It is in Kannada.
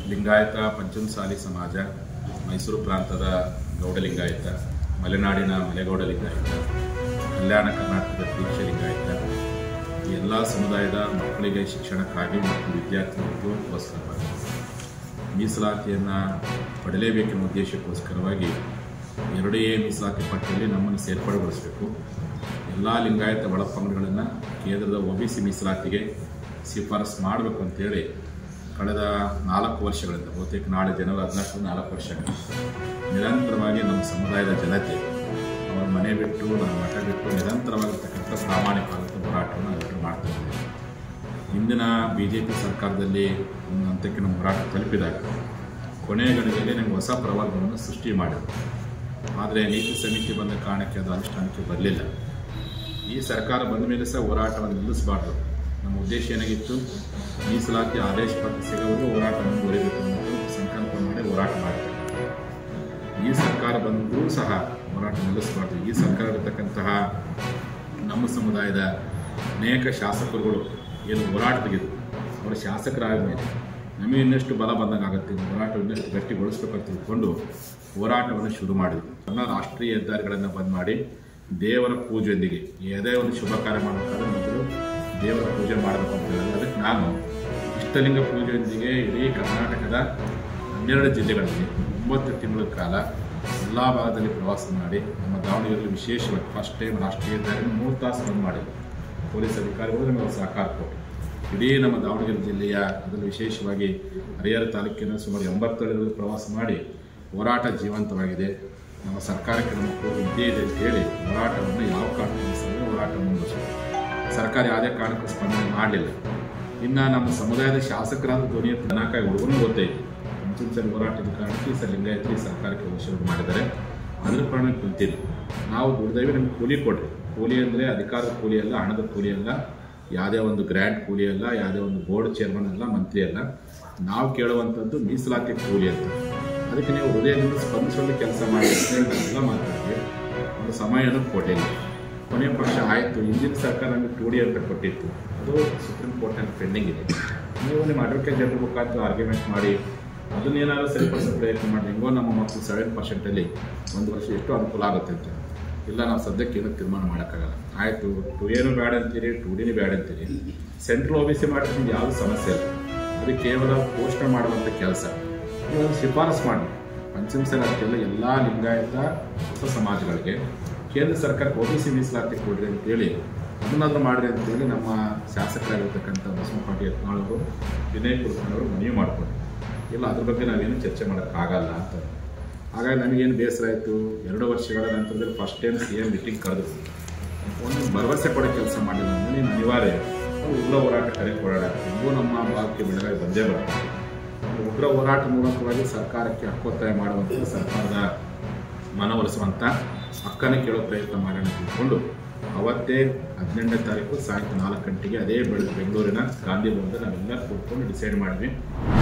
ಲಿಂಗಾಯತ ಪಂಚಮಸಾಲಿ ಸಮಾಜ ಮೈಸೂರು ಪ್ರಾಂತದ ಗೌಡ ಲಿಂಗಾಯತ ಮಲೆನಾಡಿನ ಮಲೆಗೌಡ ಲಿಂಗಾಯತ ಕಲ್ಯಾಣ ಕರ್ನಾಟಕದ ದೀಕ್ಷೆ ಲಿಂಗಾಯತ ಈ ಎಲ್ಲ ಸಮುದಾಯದ ಮಕ್ಕಳಿಗೆ ಶಿಕ್ಷಣಕ್ಕಾಗಿ ಮತ್ತು ವಿದ್ಯಾರ್ಥಿ ಉದ್ಯೋಗಕ್ಕೋಸ್ಕರವಾಗಿ ಮೀಸಲಾತಿಯನ್ನು ಪಡೆಯಲೇಬೇಕೆನ್ನುವ ಉದ್ದೇಶಕ್ಕೋಸ್ಕರವಾಗಿ ಎರಡೇ ಮೀಸಲಾತಿ ಪಟ್ಟಿಯಲ್ಲಿ ನಮ್ಮನ್ನು ಸೇರ್ಪಡೆಗೊಳಿಸಬೇಕು ಎಲ್ಲ ಲಿಂಗಾಯತ ಒಳಪಂಗಡಗಳನ್ನು ಕೇಂದ್ರದ ಒ ಬಿ ಸಿ ಮೀಸಲಾತಿಗೆ ಶಿಫಾರಸು ಮಾಡಬೇಕು ಅಂತೇಳಿ ಕಳೆದ ನಾಲ್ಕು ವರ್ಷಗಳಿಂದ ಬಹುತೇಕ ನಾಳೆ ಜನವರಿ ಹದಿನಾಲ್ಕು ನಾಲ್ಕು ವರ್ಷಗಳು ನಿರಂತರವಾಗಿ ನಮ್ಮ ಸಮುದಾಯದ ಜನತೆ ಅವರ ಮನೆ ಬಿಟ್ಟು ನಮ್ಮ ಮಠ ಬಿಟ್ಟು ನಿರಂತರವಾಗಿರ್ತಕ್ಕಂಥ ಪ್ರಾಮಾಣಿಕವಾದಂಥ ಹೋರಾಟವನ್ನು ನಾವೆಲ್ಲರೂ ಮಾಡ್ತಾ ಇದ್ದೀವಿ ಇಂದಿನ ಬಿ ಜೆ ಪಿ ಸರ್ಕಾರದಲ್ಲಿ ಒಂದು ಹಂತಕ್ಕೆ ನಮ್ಮ ಹೋರಾಟ ತಲುಪಿದಾಗ ಕೊನೆಯ ಗಳಿಗೆಯಲ್ಲಿ ನಮಗೆ ಹೊಸ ಪ್ರವರ್ಗವನ್ನು ಸೃಷ್ಟಿ ಮಾಡಿದ್ರು ಆದರೆ ನೀತಿ ಸಮಿತಿ ಬಂದ ಕಾರಣಕ್ಕೆ ಅದು ಅನುಷ್ಠಾನಕ್ಕೆ ಬರಲಿಲ್ಲ ಈ ಸರ್ಕಾರ ಬಂದ ಮೇಲೆ ಸಹ ಹೋರಾಟವನ್ನು ನಿಲ್ಲಿಸಬಾರ್ದು ನಮ್ಮ ಉದ್ದೇಶ ಏನಾಗಿತ್ತು ಮೀಸಲಾತಿ ಆದೇಶ ಪತ್ರ ಸಿಗೋವರೆಗೂ ಹೋರಾಟ ಮುಂದುವರಿಬೇಕು ಅನ್ನೋದು ಸಂಕಲ್ಪ ಮಾಡಿ ಹೋರಾಟ ಮಾಡಿದ್ದಾರೆ ಈ ಸರ್ಕಾರ ಬಂದರೂ ಸಹ ಹೋರಾಟ ನಿಲ್ಲಿಸಬಾರ್ದು ಈ ಸರ್ಕಾರ ಇರತಕ್ಕಂತಹ ನಮ್ಮ ಸಮುದಾಯದ ಅನೇಕ ಶಾಸಕರುಗಳು ಏನು ಹೋರಾಟ ತೆಗೆದು ಅವರ ಶಾಸಕರಾದ ಮೇಲೆ ನಮಗೆ ಇನ್ನಷ್ಟು ಬಲ ಬಂದಂಗೆ ಆಗುತ್ತೆ ಈ ಹೋರಾಟ ಇನ್ನಷ್ಟು ಗಟ್ಟಿಗೊಳಿಸ್ಬೇಕಂತ ತಿಳ್ಕೊಂಡು ಹೋರಾಟವನ್ನು ಶುರು ಮಾಡಿದ್ವಿ ಎಲ್ಲ ರಾಷ್ಟ್ರೀಯ ಹೆದ್ದಾರಿಗಳನ್ನು ಬಂದ್ ಮಾಡಿ ದೇವರ ಪೂಜೆಯೊಂದಿಗೆ ಯಾವುದೇ ಒಂದು ಶುಭ ಕಾರ್ಯ ಮಾಡಬೇಕಾದ್ರೆ ಮೊದಲು ದೇವರ ಪೂಜೆ ಮಾಡಬೇಕು ಅಂತ ಹೇಳಿದ್ರೆ ಅದಕ್ಕೆ ನಾನು ಇಷ್ಟಲಿಂಗ ಪೂಜೆಯೊಂದಿಗೆ ಇಡೀ ಕರ್ನಾಟಕದ ಹನ್ನೆರಡು ಜಿಲ್ಲೆಗಳಲ್ಲಿ ಒಂಬತ್ತು ತಿಂಗಳ ಕಾಲ ಎಲ್ಲ ಭಾಗದಲ್ಲಿ ಪ್ರವಾಸ ಮಾಡಿ ನಮ್ಮ ದಾವಣಗೆರೆಯಲ್ಲಿ ವಿಶೇಷವಾಗಿ ಫಸ್ಟ್ ಟೈಮ್ ರಾಷ್ಟ್ರೀಯ ಹೆದ್ದಾರಿಯನ್ನು ಮೂರು ತಾಸು ಬಂದ್ ಮಾಡಿದ್ವಿ ಪೊಲೀಸ್ ಅಧಿಕಾರಿಗಳು ನಮಗೆ ಸಹಕಾರ ಕೊಟ್ಟರು ಇಡೀ ನಮ್ಮ ದಾವಣಗೆರೆ ಜಿಲ್ಲೆಯ ಅದರಲ್ಲಿ ವಿಶೇಷವಾಗಿ ಹರಿಹರ ತಾಲೂಕಿನ ಸುಮಾರು ಎಂಬತ್ತೇಳರಲ್ಲಿ ಪ್ರವಾಸ ಮಾಡಿ ಹೋರಾಟ ಜೀವಂತವಾಗಿದೆ ನಮ್ಮ ಸರ್ಕಾರಕ್ಕೆ ನಮ್ಮ ಕೂಗು ಇದ್ದೇ ಇದೆ ಅಂತ ಹೇಳಿ ಹೋರಾಟವನ್ನು ಯಾವ ಕಾರಣಕ್ಕೂ ಸಹ ಹೋರಾಟ ಮುಂದುವರಿಸಿದೆ ಸರ್ಕಾರ ಯಾವುದೇ ಕಾರಣಕ್ಕೂ ಸ್ಪಂದನೆ ಮಾಡಲಿಲ್ಲ ಇನ್ನು ನಮ್ಮ ಸಮುದಾಯದ ಶಾಸಕರಾದ ಧ್ವನಿಯ ತನಕಾಯಿ ಹುಡುಗನು ಗೊತ್ತೈತಿ ಮುಂಚಿನ ಹೋರಾಟದ ಕಾರಣಕ್ಕೆ ಈ ಸಲ ಲಿಂಗಾಯತ್ರಿ ಸರ್ಕಾರಕ್ಕೆ ವರ್ಷ ಮಾಡಿದ್ದಾರೆ ಅದ್ರ ಕಾರಣಕ್ಕೆ ಕುಂತಿಲ್ಲ ನಾವು ದುಡ್ದೇವಿ ನಮ್ಗೆ ಕೂಲಿ ಕೊಡ್ರಿ ಕೂಲಿ ಅಂದರೆ ಅಧಿಕಾರದ ಕೂಲಿ ಅಲ್ಲ ಹಣದ ಕೂಲಿ ಅಲ್ಲ ಯಾವುದೇ ಒಂದು ಗ್ರ್ಯಾಂಡ್ ಕೂಲಿ ಅಲ್ಲ ಯಾವುದೇ ಒಂದು ಬೋರ್ಡ್ ಚೇರ್ಮನ್ ಅಲ್ಲ ಮಂತ್ರಿ ಅಲ್ಲ ನಾವು ಕೇಳುವಂಥದ್ದು ಮೀಸಲಾತಿ ಕೂಲಿ ಅಂತ ಅದಕ್ಕೆ ನೀವು ಹೃದಯದಿಂದ ಸ್ಪಂದಿಸುವಂಥ ಕೆಲಸ ಮಾಡಿ ಅಂತ ಹೇಳಿ ನಾವೆಲ್ಲ ಮಾತಾಡ್ತೀವಿ ಒಂದು ಸಮಯನೂ ಕೊಟ್ಟಿಲ್ಲ ಕೊನೆಯ ಪಕ್ಷ ಆಯಿತು ಹಿಂದಿನ ಸರ್ಕಾರ ನಮಗೆ ಟು ಡಿ ಅಂತ ಕೊಟ್ಟಿತ್ತು ಅದು ಸುಪ್ರೀಂ ಕೋರ್ಟ್ನಲ್ಲಿ ಪೆಂಡಿಂಗ್ ಇದೆ ನೀವು ನಿಮ್ಮ ಅಡ್ವೊಕೇಟ್ ಜನರ ಮುಖಾಂತರ ಆರ್ಗ್ಯುಮೆಂಟ್ ಮಾಡಿ ಅದನ್ನೇನಾದ್ರು ಸರಿಪಡಿಸೋ ಪ್ರಯತ್ನ ಮಾಡಿ ಹೆಂಗೋ ನಮ್ಮ ಮಕ್ಕಳು ಸೆವೆನ್ ಪರ್ಸೆಂಟಲ್ಲಿ ಒಂದು ವರ್ಷ ಎಷ್ಟು ಅನುಕೂಲ ಆಗುತ್ತೆ ಅಂತ ಇಲ್ಲ ನಾವು ಸದ್ಯಕ್ಕೆ ಏನೂ ತೀರ್ಮಾನ ಮಾಡೋಕ್ಕಾಗಲ್ಲ ಆಯಿತು ಟು ಏನು ಬೇಡ ಅಂತೀರಿ ಟು ಡಿನೇ ಬೇಡ ಅಂತೀರಿ ಸೆಂಟ್ರಲ್ ಒ ಬಿ ಸಿ ಮಾಡಿದ್ರೆ ಯಾವುದು ಸಮಸ್ಯೆ ಇಲ್ಲ ಅದು ಕೇವಲ ಪೋಷಣೆ ಮಾಡುವಂಥ ಕೆಲಸ ನೀವು ಒಂದು ಶಿಫಾರಸು ಮಾಡಿ ಪಂಚಮಸಾಲಿ ಅಷ್ಟೆಲ್ಲ ಎಲ್ಲ ಲಿಂಗಾಯತ ಹೊಸ ಸಮಾಜಗಳಿಗೆ ಕೇಂದ್ರ ಸರ್ಕಾರಕ್ಕೆ ಒ ಬಿ ಸಿ ಮೀಸಲಾತಿ ಕೊಡ್ರಿ ಅಂತೇಳಿ ಅದನ್ನಾದ್ರೂ ಮಾಡಿರಿ ಅಂತೇಳಿ ನಮ್ಮ ಶಾಸಕರಾಗಿರ್ತಕ್ಕಂಥ ಬಸವಪಾಟಿ ಯತ್ನಾಳವರು ವಿನಯ್ ಕುಲಕರ್ಣಿಯವರು ಮನವಿ ಮಾಡಿಕೊಂಡ್ರು ಇಲ್ಲ ಅದ್ರ ಬಗ್ಗೆ ನಾವೇನು ಚರ್ಚೆ ಮಾಡೋಕ್ಕಾಗಲ್ಲ ಅಂತ ಹಾಗಾಗಿ ನಮಗೇನು ಬೇಸರ ಆಯಿತು ಎರಡು ವರ್ಷಗಳ ನಂತರದಲ್ಲಿ first time C M meeting ಕರೆದು ಒಂದು ಭರವಸೆ ಕೊಡೋ ಕೆಲಸ ಮಾಡಿಲ್ಲ ಅಂದ್ರೆ ನೀನು ಅನಿವಾರ್ಯ ಉಗ್ರ ಹೋರಾಟ ಕರೆ ಕೊಡೋಣ ಹೆಂಗೂ ನಮ್ಮ ಭಾಗಕ್ಕೆ ಬೆಳಗಾವಿ ಬಂದೇ ಬರುತ್ತೆ ಉಗ್ರ ಹೋರಾಟ ಮೂಲಕವಾಗಿ ಸರ್ಕಾರಕ್ಕೆ ಹಕ್ಕೊತ್ತಾಯ ಮಾಡುವಂಥ ಸರ್ಕಾರದ ಮನವೊಲಿಸುವಂಥ ಹಕ್ಕನ್ನು ಕೇಳೋ ಪ್ರಯತ್ನ ಮಾಡೋಣ ಅಂತ ತಿಳ್ಕೊಂಡು ಅವತ್ತೇ ಹದಿನೆಂಟನೇ ತಾರೀಕು ಸಾಯಂಕಾಲ ನಾಲ್ಕು ಗಂಟೆಗೆ ಅದೇ ಬೆಳಗ್ಗೆ ಬೆಂಗಳೂರಿನ ಗಾಂಧಿ ಭವನದಲ್ಲಿ ನಾವೆಲ್ಲ ಕೂತ್ಕೊಂಡು ಡಿಸೈಡ್ ಮಾಡಿದ್ವಿ